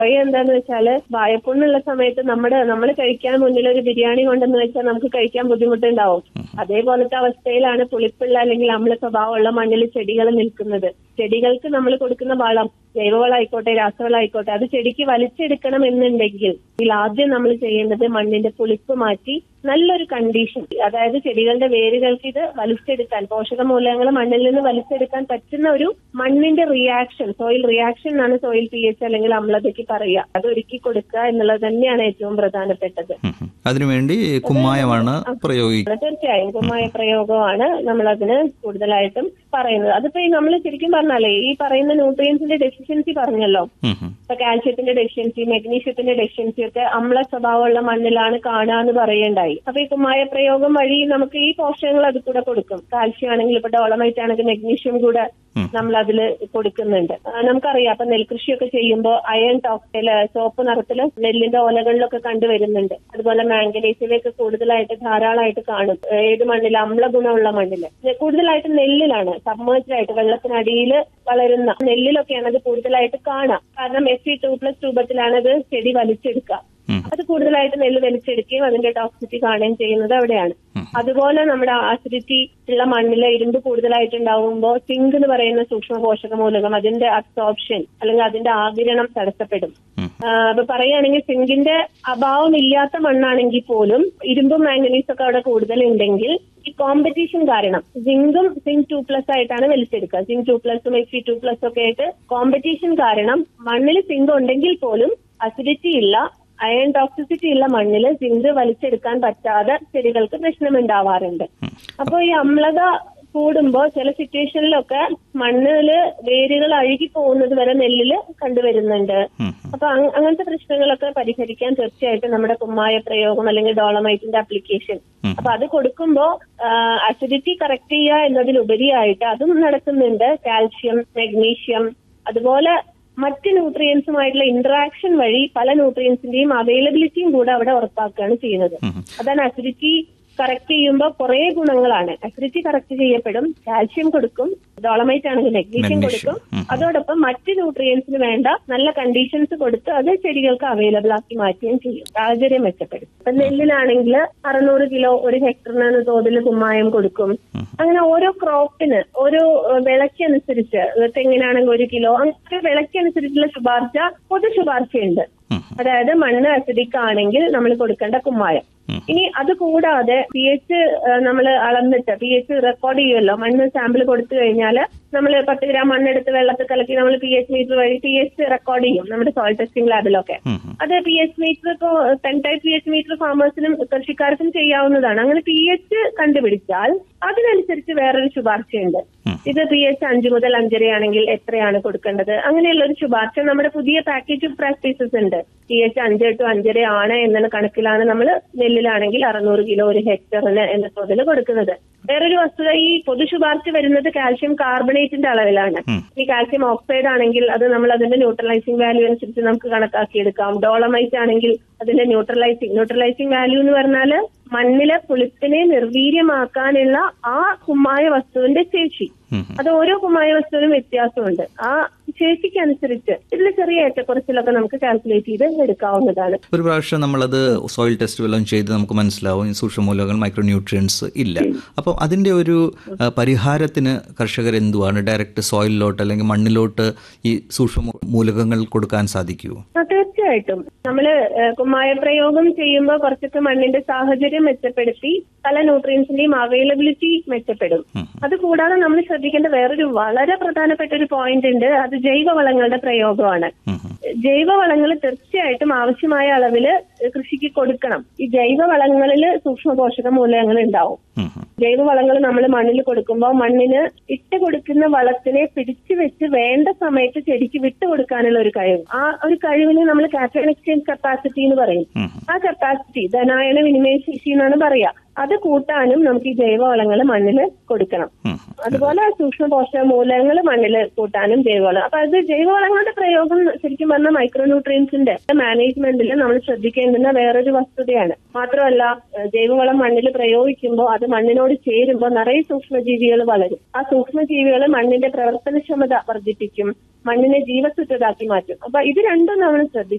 ഭയം എന്താന്ന് വെച്ചാല് വായപ്പുണ്ണുള്ള സമയത്ത് നമ്മുടെ നമ്മൾ കഴിക്കാൻ മുന്നിൽ ഒരു ബിരിയാണി കൊണ്ടെന്ന് വെച്ചാൽ നമുക്ക് കഴിക്കാൻ ബുദ്ധിമുട്ടുണ്ടാവും അതേപോലത്തെ അവസ്ഥയിലാണ് പുളിപ്പുള്ള അല്ലെങ്കിൽ അമ്ല സ്വഭാവമുള്ള മണ്ണിൽ ചെടികൾ നിൽക്കുന്നത് ചെടികൾക്ക് നമ്മൾ കൊടുക്കുന്ന വളം ജൈവവളമായിക്കോട്ടെ രാസവളമായിക്കോട്ടെ അത് ചെടിക്ക് വലിച്ചെടുക്കണം എന്നുണ്ടെങ്കിൽ ഇതിൽ ആദ്യം നമ്മൾ ചെയ്യേണ്ടത് മണ്ണിന്റെ പുളിപ്പ് മാറ്റി നല്ലൊരു കണ്ടീഷൻ അതായത് ചെടികളുടെ വേരുകൾക്ക് ഇത് വലിച്ചെടുക്കാൻ പോഷകമൂലകങ്ങൾ മണ്ണിൽ നിന്ന് വലിച്ചെടുക്കാൻ പറ്റുന്ന ഒരു മണ്ണിന്റെ റിയാക്ഷൻ സോയിൽ റിയാക്ഷൻ എന്നാണ് സോയിൽ പി എച്ച് അല്ലെങ്കിൽ അമ്ലതയ്ക്ക് പറയുക അത് ഒരുക്കി കൊടുക്കുക എന്നുള്ളത് തന്നെയാണ് ഏറ്റവും പ്രധാനപ്പെട്ടത് ഉം, ഉം. അതിനുവേണ്ടി കുമ്മായമാണ് പ്രയോഗിക്കുക തീർച്ചയായും കുമ്മായ പ്രയോഗമാണ് നമ്മൾ അതിന് കൂടുതലായിട്ടും പറയുന്നത് അതിപ്പോ ഈ നമ്മൾ ശരിക്കും പറഞ്ഞാലേ ഈ പറയുന്ന ന്യൂട്രിയൻസിന്റെ ഡെഫിഷ്യൻസി പറഞ്ഞല്ലോ ഉം, ഉം. ഇപ്പൊ കാൽഷ്യത്തിന്റെ ഡെഫിഷ്യൻസി മെഗ്നീഷ്യത്തിന്റെ ഡെഫിഷ്യൻസി ഒക്കെ അമ്ല സ്വഭാവമുള്ള മണ്ണിലാണ് കാണാന്ന് പറയേണ്ടായി അപ്പൊ ഈ കുമ്മായ പ്രയോഗം വഴി നമുക്ക് ഈ പോഷകങ്ങൾ അത് കൂടെ കൊടുക്കും കാൽഷ്യം ആണെങ്കിൽ ഇപ്പൊ ഡോളമൈറ്റ് ആണെങ്കിൽ മെഗ്നീഷ്യം കൂടെ ഉം. നമ്മൾ അതിൽ കൊടുക്കുന്നുണ്ട് ആ, നമുക്കറിയാം അപ്പൊ നെൽകൃഷിയൊക്കെ ചെയ്യുമ്പോൾ അയൺ ടോക്സില് ചുവപ്പ് നിറത്തില് നെല്ലിന്റെ ഓലകളിലൊക്കെ കണ്ടുവരുന്നുണ്ട് അതുപോലെ മാംഗനീസിലേക്ക് കൂടുതലായിട്ട് ധാരാളമായിട്ട് കാണും ഏത് മണ്ണിൽ അമ്ല ഗുണമുള്ള മണ്ണില് ഇത് കൂടുതലായിട്ട് നെല്ലിലാണ് സബ്മേഴ്സ്ഡ് ആയിട്ട് വെള്ളത്തിനടിയിൽ വളരുന്ന നെല്ലിലൊക്കെയാണ് അത് കൂടുതലായിട്ട് കാണാം കാരണം എസ് സി ടു പ്ലസ് രൂപത്തിലാണ് അത് ചെടി വലിച്ചെടുക്കുക ഉം. അത് കൂടുതലായിട്ട് നെല്ല് വലിച്ചെടുക്കുകയും അതിന്റെ ടോക്സിറ്റി കാണുകയും ചെയ്യുന്നത് അവിടെയാണ് ഉം. അതുപോലെ നമ്മുടെ ആസിഡിറ്റി ഉള്ള മണ്ണിൽ ഇരുമ്പ് കൂടുതലായിട്ടുണ്ടാവുമ്പോൾ സിങ്ക് എന്ന് പറയുന്ന സൂക്ഷ്മ പോഷക മൂലകം അതിന്റെ അബ്സോർപ്ഷൻ അല്ലെങ്കിൽ അതിന്റെ ആകിരണം തടസ്സപ്പെടും ഉം. ആ, അപ്പൊ പറയുകയാണെങ്കിൽ സിങ്കിന്റെ അഭാവം ഇല്ലാത്ത മണ്ണാണെങ്കിൽ പോലും ഇരുമ്പും മാംഗനീസും ഒക്കെ അവിടെ കൂടുതൽ ഉണ്ടെങ്കിൽ ഈ കോമ്പറ്റീഷൻ കാരണം സിങ്കും സിങ്ക് ടു പ്ലസ് ആയിട്ടാണ് വലിച്ചെടുക്കുക സിങ്ക് ടു പ്ലസും എഫ് സി ടു പ്ലസ് ഒക്കെ ആയിട്ട് കോമ്പറ്റീഷൻ കാരണം മണ്ണിൽ സിങ്ക് ഉണ്ടെങ്കിൽ പോലും അസിഡിറ്റി ഇല്ല അയൺ ടോക്സിസിറ്റി ഉള്ള മണ്ണിൽ സിങ്ക് വലിച്ചെടുക്കാൻ പറ്റാതെ ചെടികൾക്ക് പ്രശ്നമുണ്ടാവാറുണ്ട് അപ്പോൾ ഈ അമ്ലത കൂടുമ്പോൾ ചില സിറ്റുവേഷനിലൊക്കെ മണ്ണില് വേരുകൾ അഴുകി പോകുന്നത് വരെ നെല്ലില് കണ്ടുവരുന്നുണ്ട് ഉം, അപ്പൊ അങ്- അങ്ങനത്തെ പ്രശ്നങ്ങളൊക്കെ പരിഹരിക്കാൻ തീർച്ചയായിട്ടും നമ്മുടെ കുമ്മായ പ്രയോഗം അല്ലെങ്കിൽ ഡോളമൈറ്റിന്റെ ആപ്ലിക്കേഷൻ ഉം. അപ്പൊ അത് കൊടുക്കുമ്പോ അസിഡിറ്റി കറക്റ്റ് ചെയ്യുക എന്നതിലുപരിയായിട്ട് അതും നടക്കുന്നുണ്ട് കാൽഷ്യം മെഗ്നീഷ്യം അതുപോലെ മറ്റ് ന്യൂട്രിയൻസുമായിട്ടുള്ള ഇന്ററാക്ഷൻ വഴി പല ന്യൂട്രിയൻസിന്റെയും അവൈലബിലിറ്റിയും കൂടെ അവിടെ ഉറപ്പാക്കുകയാണ് ചെയ്യുന്നത് ഉം. അതാണ് അസിഡിറ്റി കറക്റ്റ് ചെയ്യുമ്പോൾ കുറെ ഗുണങ്ങളാണ് അസിഡിറ്റി കറക്റ്റ് ചെയ്യപ്പെടും കാൽഷ്യം കൊടുക്കും ഡോളമൈറ്റ് ആണെങ്കിൽ മെഗ്നീഷ്യം Magnesium. കൊടുക്കും ഉം. അതോടൊപ്പം മറ്റ് ന്യൂട്രിയൻസിന് വേണ്ട നല്ല കണ്ടീഷൻസ് കൊടുത്ത് അത് ചെടികൾക്ക് അവൈലബിൾ ആക്കി മാറ്റുകയും ചെയ്യും സാഹചര്യം മെച്ചപ്പെടും ഇപ്പൊ നെല്ലിനാണെങ്കിൽ അറുന്നൂറ് കിലോ ഒരു ഹെക്ടറിന് എന്ന തോതിൽ കുമ്മായം കൊടുക്കും അങ്ങനെ ഓരോ ക്രോപ്പിന് ഓരോ ഏഹ്, വിളയ്ക്കനുസരിച്ച് ഏഹ്, തെങ്ങിനാണെങ്കിൽ ഒരു കിലോ അങ്ങനെ വിളയ്ക്കനുസരിച്ചുള്ള ശുപാർശ പൊതു ശുപാർശയുണ്ട് ഉം. അതായത് മണ്ണ് അസിഡിക് ആണെങ്കിൽ നമ്മൾ കൊടുക്കേണ്ട കുമ്മായം ഉം. ഇനി അത് കൂടാതെ പി എച്ച് നമ്മൾ അളന്നിട്ട് പി എച്ച് റെക്കോർഡ് ചെയ്യുമല്ലോ മണ്ണ് സാമ്പിൾ കൊടുത്തു കഴിഞ്ഞാൽ നമ്മൾ പത്ത് ഗ്രാം മണ്ണെടുത്ത് വെള്ളത്തിൽ കലക്കി നമ്മൾ പി എച്ച് മീറ്റർ വഴി പി എച്ച് റെക്കോർഡ് ചെയ്യും നമ്മുടെ സോയിൽ ടെസ്റ്റിംഗ് ലാബിലൊക്കെ ഉം, ഉം. അത് പി എച്ച് മീറ്റർ ഇപ്പോൾ ten type P H meter ഫാമേഴ്സിനും കൃഷിക്കാർക്കും ചെയ്യാവുന്നതാണ് അങ്ങനെ പി എച്ച് കണ്ടുപിടിച്ചാൽ അതിനനുസരിച്ച് വേറൊരു ശുപാർശയുണ്ട് ഉം. ഇത് പി എച്ച് അഞ്ച് മുതൽ അഞ്ചരയാണെങ്കിൽ എത്രയാണ് കൊടുക്കേണ്ടത് അങ്ങനെയുള്ള ഒരു ശുപാർശ നമ്മുടെ പുതിയ പാക്കേജ് ഓഫ് പ്രാക്ടീസസ് ഉണ്ട് പി എച്ച് അഞ്ച് ടു അഞ്ചര ആണ് എന്നുള്ള കണക്കിലാണ് നമ്മൾ നെല്ലിലാണെങ്കിൽ അറുന്നൂറ് കിലോ ഒരു ഹെക്ടറിന് എന്ന തോതിൽ കൊടുക്കുന്നത് വേറൊരു വസ്തുത ഈ പൊതു ശുപാർശ വരുന്നത് കാൽഷ്യം കാർബണേറ്റിന്റെ അളവിലാണ് ഉം. ഈ കാൽഷ്യം ഓക്സൈഡ് ആണെങ്കിൽ അത് നമ്മൾ അതിന്റെ ന്യൂട്രലൈസിംഗ് വാല്യൂ അനുസരിച്ച് നമുക്ക് കണക്കാക്കിയെടുക്കാം ഡോളമൈറ്റ് ആണെങ്കിൽ അതിന്റെ ന്യൂട്രലൈസിംഗ് ന്യൂട്രലൈസിംഗ് വാല്യൂ എന്ന് പറഞ്ഞാൽ മണ്ണിലെ പുളിപ്പിനെ നിർവീര്യമാക്കാനുള്ള ആ കുമ്മായ വസ്തുവിന്റെ ശേഷി ഉം. അത് ഓരോ കുമ്മായ വസ്തുവിനും വ്യത്യാസമുണ്ട് ആ ശേഷിക്ക് അനുസരിച്ച് ഇതിൽ ചെറിയ ഏറ്റക്കുറച്ചിലൊക്കെ നമുക്ക് കാൽക്കുലേറ്റ് ചെയ്ത് എടുക്കാവുന്നതാണ് ഒരു പ്രാവശ്യം നമ്മളത് സോയിൽ ടെസ്റ്റ് വല്ലതും ചെയ്ത് നമുക്ക് മനസ്സിലാവും ഈ സൂക്ഷ്മമൂലകങ്ങൾ മൈക്രോ ന്യൂട്രിയൻസ് ഇല്ല അപ്പോൾ അതിൻ്റെ ഒരു ആ, പരിഹാരത്തിന് കർഷകർ എന്തുവാണ് ഡയറക്റ്റ് സോയിലിലോട്ട് അല്ലെങ്കിൽ മണ്ണിലോട്ട് ഈ സൂക്ഷ്മ മൂലകങ്ങൾ കൊടുക്കാൻ സാധിക്കുമോ ആ, തീർച്ചയായിട്ടും നമ്മള് ഏഹ്, കുമ്മായ പ്രയോഗം ചെയ്യുമ്പോൾ കുറച്ചൊക്കെ മണ്ണിന്റെ സാഹചര്യം മെച്ചപ്പെടുത്തി പല ന്യൂട്രിയൻസിന്റെയും അവൈലബിലിറ്റി മെച്ചപ്പെടും ഉം. അത് കൂടാതെ നമ്മൾ ശ്രദ്ധിക്കേണ്ട വേറൊരു വളരെ പ്രധാനപ്പെട്ട ഒരു പോയിന്റ് ഉണ്ട് അത് ജൈവവളങ്ങളുടെ പ്രയോഗമാണ് ഉം, ഉം. ജൈവവളങ്ങൾ തീർച്ചയായിട്ടും ആവശ്യമായ അളവില് കൃഷിക്ക് കൊടുക്കണം ഈ ജൈവവളങ്ങളിൽ സൂക്ഷ്മ പോഷക മൂലകങ്ങൾ ഉണ്ടാവും ഉം, ഉം. ജൈവവളങ്ങൾ നമ്മൾ മണ്ണിൽ കൊടുക്കുമ്പോൾ മണ്ണിന് ഇട്ട് കൊടുക്കുന്ന വളത്തിനെ പിടിച്ചു വെച്ച് വേണ്ട സമയത്ത് ചെടിക്ക് വിട്ടു കൊടുക്കാനുള്ള ഒരു കഴിവ് ആ ഒരു കഴിവിന് നമ്മൾ കാറ്റൺ എക്സ്ചേഞ്ച് കപ്പാസിറ്റി എന്ന് പറയും ഉം, ഉം. ആ കപ്പാസിറ്റി ധനായന വിനിമയ ശേഷി എന്നാണ് പറയാ അത് കൂട്ടാനും നമുക്ക് ഈ ജൈവവളങ്ങൾ മണ്ണിൽ കൊടുക്കണം ഉം. അതുപോലെ സൂക്ഷ്മ പോഷക മൂലകങ്ങൾ മണ്ണിൽ കൂട്ടാനും ജൈവവളം അപ്പൊ അത് ജൈവവളങ്ങളുടെ പ്രയോഗം ശരിക്കും പറഞ്ഞാൽ മൈക്രോ ന്യൂട്രിയൻസിന്റെ മാനേജ്മെന്റിൽ നമ്മൾ ശ്രദ്ധിക്കേണ്ടുന്ന വേറൊരു വസ്തുതയാണ് മാത്രമല്ല ഏഹ് ജൈവവളം മണ്ണിൽ പ്രയോഗിക്കുമ്പോൾ അത് മണ്ണിനോട് ചേരുമ്പോൾ നിറയെ സൂക്ഷ്മജീവികൾ വളരും ആ സൂക്ഷ്മജീവികൾ മണ്ണിന്റെ പ്രവർത്തനക്ഷമത വർദ്ധിപ്പിക്കും മണ്ണിനെ ജീവസുറ്റതാക്കി മാറ്റും അപ്പൊ ഇത് രണ്ടും നമ്മൾ ശ്രദ്ധിക്കണം